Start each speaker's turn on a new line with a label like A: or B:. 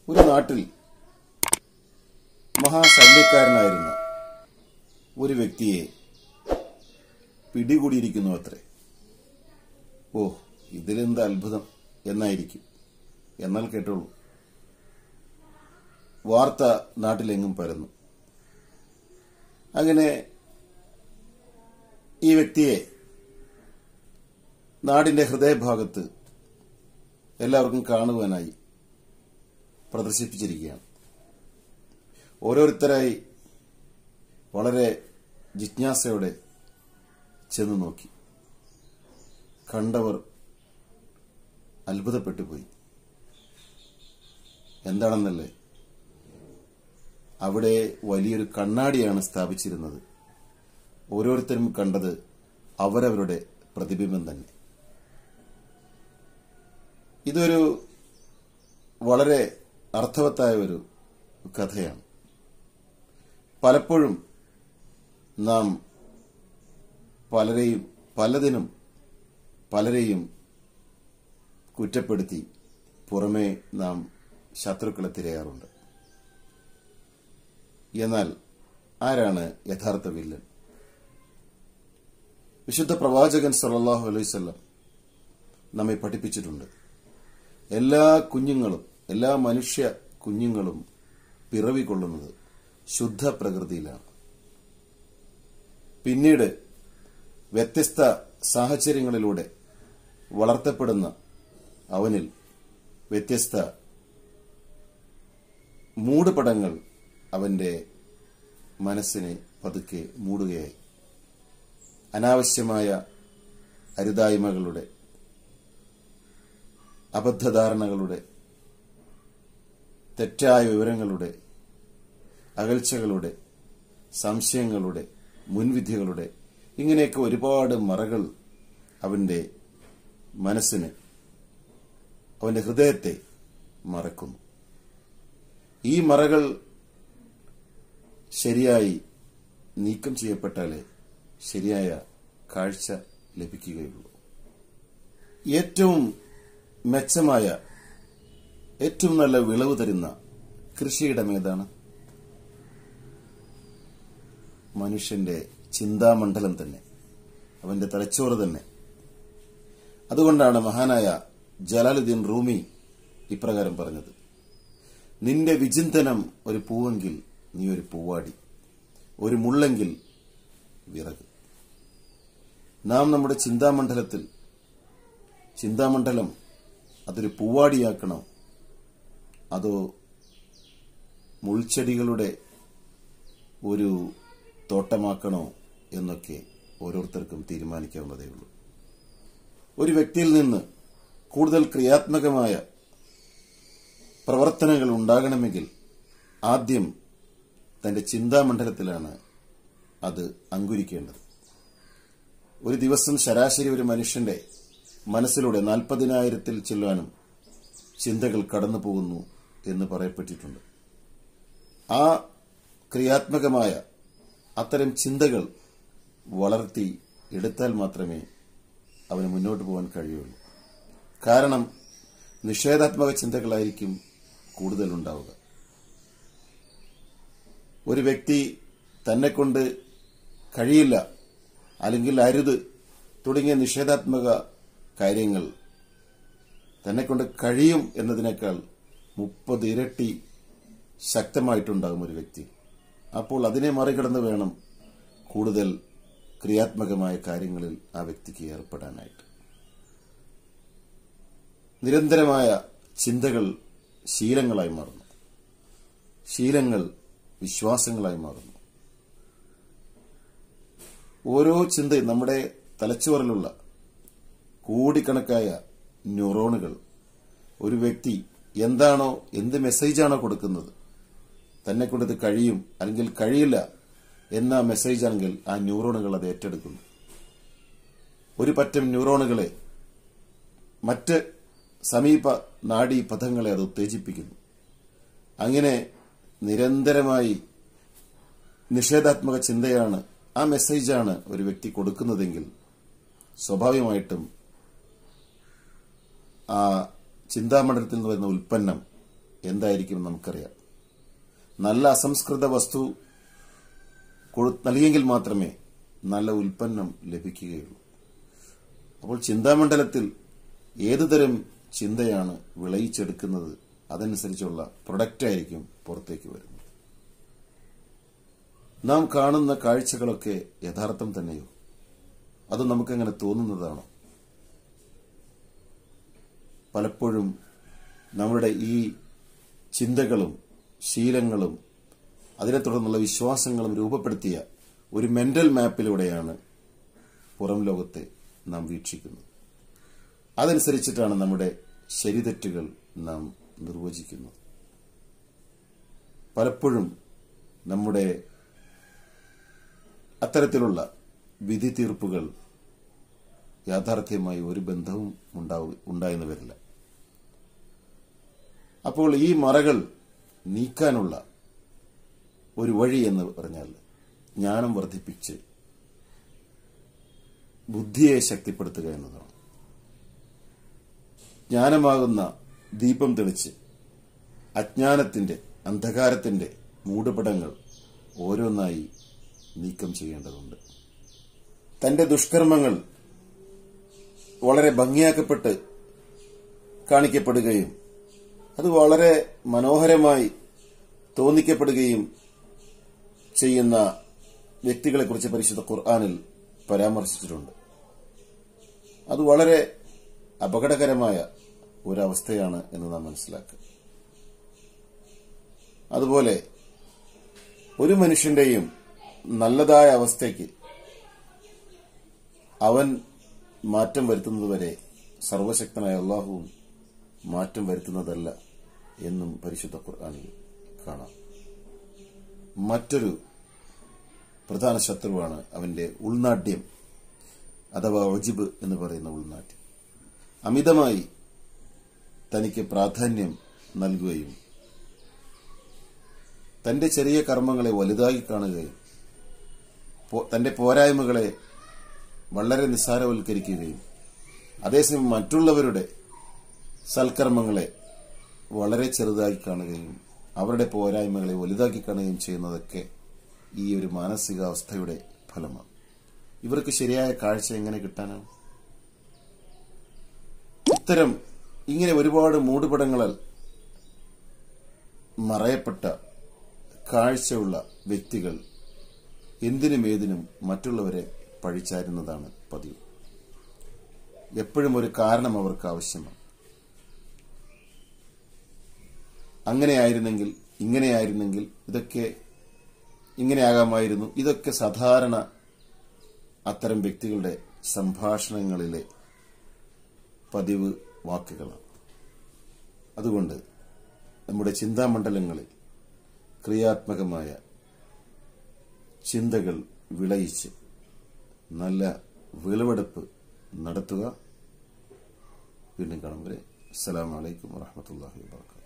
A: ഒരു നാട്ടിൽ മഹാശല്യക്കാരനായിരുന്ന ഒരു വ്യക്തിയെ പിടികൂടിയിരിക്കുന്നു അത്രേ ഓ ഇതിലെന്ത് അത്ഭുതം എന്നായിരിക്കും എന്നാൽ കേട്ടോളൂ വാർത്ത നാട്ടിലെങ്ങും പരന്നു അങ്ങനെ ഈ വ്യക്തിയെ നാടിന്റെ ഹൃദയഭാഗത്ത് എല്ലാവർക്കും കാണുവാനായി പ്രദർശിപ്പിച്ചിരിക്കുകയാണ് ഓരോരുത്തരായി വളരെ ജിജ്ഞാസയോടെ ചെന്ന് നോക്കി കണ്ടവർ അത്ഭുതപ്പെട്ടു പോയി എന്താണെന്നല്ലേ അവിടെ വലിയൊരു കണ്ണാടിയാണ് സ്ഥാപിച്ചിരുന്നത് ഓരോരുത്തരും കണ്ടത് അവരവരുടെ പ്രതിബിംബം തന്നെ ഇതൊരു വളരെ അർത്ഥവത്തായ ഒരു കഥയാണ് പലപ്പോഴും നാം പലരെയും പലതിനും പലരെയും കുറ്റപ്പെടുത്തി പുറമേ നാം ശത്രുക്കളെ തിരയാറുണ്ട് എന്നാൽ ആരാണ് യഥാർത്ഥ വില്ലൻ വിശുദ്ധ പ്രവാചകൻ സല്ലല്ലാഹു അലൈഹി വസല്ലം നമ്മെ പഠിപ്പിച്ചിട്ടുണ്ട് എല്ലാ കുഞ്ഞുങ്ങളും എല്ലാ മനുഷ്യ കുഞ്ഞുങ്ങളും പിറവി കൊള്ളുന്നത് ശുദ്ധ പ്രകൃതിയിലാണ് പിന്നീട് വ്യത്യസ്ത സാഹചര്യങ്ങളിലൂടെ വളർത്തപ്പെടുന്ന അവനിൽ വ്യത്യസ്ത മൂടുപടങ്ങൾ അവന്റെ മനസ്സിനെ പതുക്കെ മൂടുകയായി അനാവശ്യമായ അരുതായ്മകളുടെ അബദ്ധധാരണകളുടെ തെറ്റായ വിവരങ്ങളുടെ അകൽച്ചകളുടെ സംശയങ്ങളുടെ മുൻവിധികളുടെ ഇങ്ങനെയൊക്കെ ഒരുപാട് മറകൾ അവന്റെ മനസ്സിന് അവന്റെ ഹൃദയത്തെ മറക്കുന്നു ഈ മറകൾ ശരിയായി നീക്കം ചെയ്യപ്പെട്ടാലേ ശരിയായ കാഴ്ച ലഭിക്കുകയുള്ളൂ ഏറ്റവും മെച്ചമായ ഏറ്റവും നല്ല വിളവ് തരുന്ന കൃഷിയിടം ഏതാണ് മനുഷ്യന്റെ ചിന്താമണ്ഡലം തന്നെ അവന്റെ തലച്ചോറ് തന്നെ അതുകൊണ്ടാണ് മഹാനായ ജലാലുദ്ദീൻ റൂമി ഇപ്രകാരം പറഞ്ഞത് നിന്റെ വിചിന്തനം ഒരു പൂവെങ്കിൽ നീ ഒരു പൂവാടി ഒരു മുള്ളെങ്കിൽ വിറക് നാം നമ്മുടെ ചിന്താമണ്ഡലത്തിൽ ചിന്താമണ്ഡലം അതൊരു പൂവാടിയാക്കണോ അതോ മുൾച്ചെടികളുടെ ഒരു തോട്ടമാക്കണോ എന്നൊക്കെ ഓരോരുത്തർക്കും തീരുമാനിക്കാവുന്നതേ ഉള്ളൂ ഒരു വ്യക്തിയിൽ നിന്ന് കൂടുതൽ ക്രിയാത്മകമായ പ്രവർത്തനങ്ങൾ ഉണ്ടാകണമെങ്കിൽ ആദ്യം തന്റെ ചിന്താമണ്ഡലത്തിലാണ് അത് അങ്കുരിക്കേണ്ടത് ഒരു ദിവസം ശരാശരി ഒരു മനുഷ്യന്റെ മനസ്സിലൂടെ നാൽപ്പതിനായിരത്തിൽ ചെല്ലാനും ചിന്തകൾ കടന്നു പോകുന്നു എന്ന് പറയപ്പെട്ടിട്ടുണ്ട് ആ ക്രിയാത്മകമായ അത്തരം ചിന്തകൾ വളർത്തി എടുത്താൽ മാത്രമേ അവന് മുന്നോട്ട് പോകാൻ കഴിയുള്ളൂ കാരണം നിഷേധാത്മക ചിന്തകളായിരിക്കും കൂടുതൽ ഉണ്ടാവുക ഒരു വ്യക്തി തന്നെ കൊണ്ട് കഴിയില്ല അല്ലെങ്കിൽ അരുത് തുടങ്ങിയ നിഷേധാത്മക കാര്യങ്ങൾ തന്നെ കൊണ്ട് കഴിയും എന്നതിനേക്കാൾ മുപ്പത് ഇരട്ടി ശക്തമായിട്ടുണ്ടാകും ഒരു വ്യക്തി അപ്പോൾ അതിനെ മറികടന്ന് വേണം കൂടുതൽ ക്രിയാത്മകമായ കാര്യങ്ങളിൽ ആ വ്യക്തിക്ക് ഏർപ്പെടാനായിട്ട് നിരന്തരമായ ചിന്തകൾ ശീലങ്ങളായി മാറുന്നു ശീലങ്ങൾ വിശ്വാസങ്ങളായി മാറുന്നു ഓരോ ചിന്തയും നമ്മുടെ തലച്ചോറിലുള്ള കോടിക്കണക്കായ ന്യൂറോണുകൾ ഒരു വ്യക്തി എന്താണോ എന്ത് മെസ്സേജാണോ കൊടുക്കുന്നത് തന്നെ കൊണ്ടത് കഴിയും അല്ലെങ്കിൽ കഴിയില്ല എന്ന മെസ്സേജ് ആണെങ്കിൽ ആ ന്യൂറോണുകൾ അത് ഏറ്റെടുക്കുന്നു ഒരു പറ്റം ന്യൂറോണുകളെ മറ്റ് സമീപ നാഡീ പഥങ്ങളെ അത് ഉത്തേജിപ്പിക്കുന്നു അങ്ങനെ നിരന്തരമായി നിഷേധാത്മക ചിന്തയാണ് ആ മെസ്സേജാണ് ഒരു വ്യക്തി കൊടുക്കുന്നതെങ്കിൽ സ്വാഭാവികമായിട്ടും ആ ചിന്താമണ്ഡലത്തിൽ നിന്ന് വരുന്ന ഉൽപ്പന്നം എന്തായിരിക്കും നമുക്കറിയാം നല്ല അസംസ്കൃത വസ്തു കൊടു- നൽകിയെങ്കിൽ മാത്രമേ നല്ല ഉൽപ്പന്നം ലഭിക്കുകയുള്ളൂ അപ്പോൾ ചിന്താമണ്ഡലത്തിൽ ഏതുതരം ചിന്തയാണ് വിളയിച്ചെടുക്കുന്നത് അതനുസരിച്ചുള്ള പ്രൊഡക്റ്റ് ആയിരിക്കും പുറത്തേക്ക് വരുന്നത് നാം കാണുന്ന കാഴ്ചകളൊക്കെ യഥാർത്ഥം തന്നെയോ അത് നമുക്കങ്ങനെ തോന്നുന്നതാണോ പലപ്പോഴും നമ്മുടെ ഈ ചിന്തകളും ശീലങ്ങളും അതിനെ തുടർന്നുള്ള വിശ്വാസങ്ങളും രൂപപ്പെടുത്തിയ ഒരു മെന്റൽ മാപ്പിലൂടെയാണ് പുറം ലോകത്തെ നാം വീക്ഷിക്കുന്നത് അതനുസരിച്ചിട്ടാണ് നമ്മുടെ ശരിതെറ്റുകൾ നാം നിർവചിക്കുന്നത് പലപ്പോഴും നമ്മുടെ അത്തരത്തിലുള്ള വിധി തീർപ്പുകൾ യാഥാർത്ഥ്യമായി ഒരു ബന്ധവും ഉണ്ടാവു ഉണ്ടായെന്ന് വരില്ല അപ്പോൾ ഈ മറകൾ നീക്കാനുള്ള ഒരു വഴി എന്ന് പറഞ്ഞാൽ ജ്ഞാനം വർദ്ധിപ്പിച്ച് ബുദ്ധിയെ ശക്തിപ്പെടുത്തുക എന്നതാണ് ജ്ഞാനമാകുന്ന ദീപം തെളിച്ച് അജ്ഞാനത്തിന്റെ അന്ധകാരത്തിന്റെ മൂടുപടങ്ങൾ ഓരോന്നായി നീക്കം ചെയ്യേണ്ടതുണ്ട് തന്റെ ദുഷ്കർമ്മങ്ങൾ വളരെ ഭംഗിയാക്കപ്പെട്ട് കാണിക്കപ്പെടുകയും അത് വളരെ മനോഹരമായി തോന്നിക്കപ്പെടുകയും ചെയ്യുന്ന വ്യക്തികളെക്കുറിച്ച് പരിശുദ്ധ ഖുർആാനിൽ പരാമർശിച്ചിട്ടുണ്ട് അത് വളരെ അപകടകരമായ ഒരവസ്ഥയാണ് എന്ന് നാം മനസ്സിലാക്കുക അതുപോലെ ഒരു മനുഷ്യന്റെയും നല്ലതായ അവസ്ഥയ്ക്ക് അവൻ മാറ്റം വരുത്തുന്നതുവരെ സർവശക്തനായ അള്ളാഹുവും മാറ്റം വരുത്തുന്നതല്ല എന്നും പരിശുദ്ധ ഖുർആാനിൽ കാണാം മറ്റൊരു പ്രധാന ശത്രുവാണ് അവന്റെ ഉൾനാട്യം അഥവാ ഒജിബ് എന്ന് പറയുന്ന ഉൾനാട്യം അമിതമായി തനിക്ക് പ്രാധാന്യം നൽകുകയും തന്റെ ചെറിയ കർമ്മങ്ങളെ വലുതായി കാണുകയും പോ- തന്റെ പോരായ്മകളെ വളരെ നിസ്സാരവൽക്കരിക്കുകയും അതേസമയം മറ്റുള്ളവരുടെ സൽക്കർമ്മങ്ങളെ വളരെ ചെറുതായി കാണുകയും അവരുടെ പോരായ്മകളെ വലുതാക്കി കാണുകയും ചെയ്യുന്നതൊക്കെ ഈ ഒരു മാനസികാവസ്ഥയുടെ ഫലമാണ് ഇവർക്ക് ശരിയായ കാഴ്ച എങ്ങനെ കിട്ടാനാണ് ഇത്തരം ഇങ്ങനെ ഒരുപാട് മൂടുപടങ്ങളാൽ മറയപ്പെട്ട കാഴ്ചയുള്ള വ്യക്തികൾ എന്തിനും ഏതിനും മറ്റുള്ളവരെ പഴിച്ചാരുന്നതാണ് പതിവ് എപ്പോഴും ഒരു കാരണം അവർക്ക് ആവശ്യമാണ് അങ്ങനെയായിരുന്നെങ്കിൽ ഇങ്ങനെയായിരുന്നെങ്കിൽ ഇതൊക്കെ ഇങ്ങനെയാകാമായിരുന്നു ഇതൊക്കെ സാധാരണ അത്തരം വ്യക്തികളുടെ സംഭാഷണങ്ങളിലെ പതിവ് വാക്കുകളാണ് അതുകൊണ്ട് നമ്മുടെ ചിന്താമണ്ഡലങ്ങളിൽ ക്രിയാത്മകമായ ചിന്തകൾ വിളയിച്ച് നല്ല വിളവെടുപ്പ് നടത്തുക വീണ്ടും കാണും വരെ അസ്സലാമലൈക്കും വാഹമത്തല്ലാഹി വാബർക്കാത്തു